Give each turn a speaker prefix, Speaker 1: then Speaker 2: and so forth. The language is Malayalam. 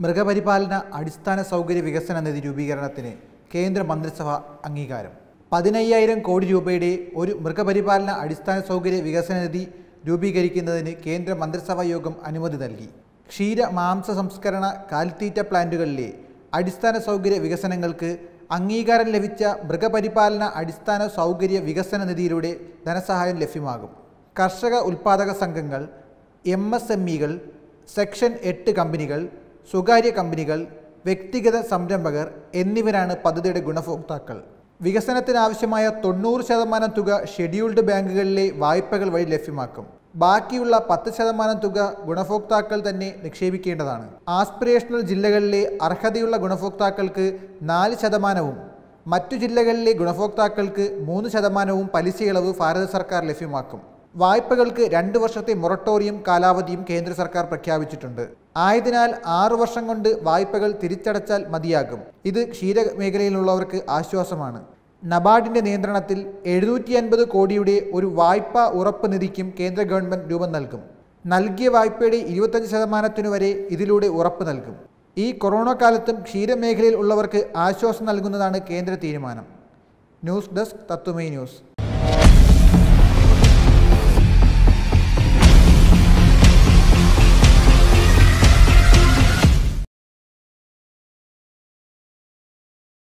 Speaker 1: മൃഗപരിപാലന അടിസ്ഥാന സൗകര്യ വികസന നിധി രൂപീകരണത്തിന് കേന്ദ്ര മന്ത്രിസഭ അംഗീകാരം പതിനയ്യായിരം കോടി രൂപയുടെ ഒരു മൃഗപരിപാലന അടിസ്ഥാന സൗകര്യ വികസന നിധി രൂപീകരിക്കുന്നതിന് കേന്ദ്ര മന്ത്രിസഭാ യോഗം അനുമതി നൽകി ക്ഷീര മാംസ സംസ്കരണ കാലിത്തീറ്റ പ്ലാന്റുകളിലെ അടിസ്ഥാന സൗകര്യ വികസനങ്ങൾക്ക് അംഗീകാരം ലഭിച്ച മൃഗപരിപാലന അടിസ്ഥാന സൗകര്യ വികസന നിധിയിലൂടെ ധനസഹായം ലഭ്യമാകും കർഷക ഉൽപ്പാദക സംഘങ്ങൾ എം എസ് എം ഇകൾ സെക്ഷൻ എട്ട് കമ്പനികൾ സ്വകാര്യ കമ്പനികൾ വ്യക്തിഗത സംരംഭകർ എന്നിവരാണ് പദ്ധതിയുടെ ഗുണഭോക്താക്കൾ വികസനത്തിനാവശ്യമായ തൊണ്ണൂറ് ശതമാനം തുക ഷെഡ്യൂൾഡ് ബാങ്കുകളിലെ വായ്പകൾ വഴി ലഭ്യമാക്കും ബാക്കിയുള്ള പത്ത് ശതമാനം തുക ഗുണഭോക്താക്കൾ തന്നെ നിക്ഷേപിക്കേണ്ടതാണ് ആസ്പിറേഷണൽ ജില്ലകളിലെ അർഹതയുള്ള ഗുണഭോക്താക്കൾക്ക് നാല് ശതമാനവും മറ്റു ജില്ലകളിലെ ഗുണഭോക്താക്കൾക്ക് മൂന്ന് ശതമാനവും പലിശയിളവ് ഭാരത സർക്കാർ ലഭ്യമാക്കും വായ്പകൾക്ക് രണ്ട് വർഷത്തെ മൊറട്ടോറിയം കാലാവധിയും കേന്ദ്ര സർക്കാർ പ്രഖ്യാപിച്ചിട്ടുണ്ട് ആയതിനാൽ ആറു വർഷം കൊണ്ട് വായ്പകൾ തിരിച്ചടച്ചാൽ മതിയാകും ഇത് ക്ഷീരമേഖലയിലുള്ളവർക്ക് ആശ്വാസമാണ് നബാർഡിന്റെ നിയന്ത്രണത്തിൽ എഴുന്നൂറ്റി അൻപത് കോടിയുടെ ഒരു വായ്പാ ഉറപ്പ് നിധിക്കും കേന്ദ്ര ഗവൺമെന്റ് രൂപം നൽകും നൽകിയ വായ്പയുടെ ഇരുപത്തഞ്ച് ശതമാനത്തിനു വരെ ഇതിലൂടെ ഉറപ്പ് നൽകും ഈ കൊറോണ കാലത്തും ക്ഷീരമേഖലയിൽ ഉള്ളവർക്ക് ആശ്വാസം നൽകുന്നതാണ് കേന്ദ്ര തീരുമാനം ന്യൂസ് ഡെസ്ക് തത്വമേ ന്യൂസ്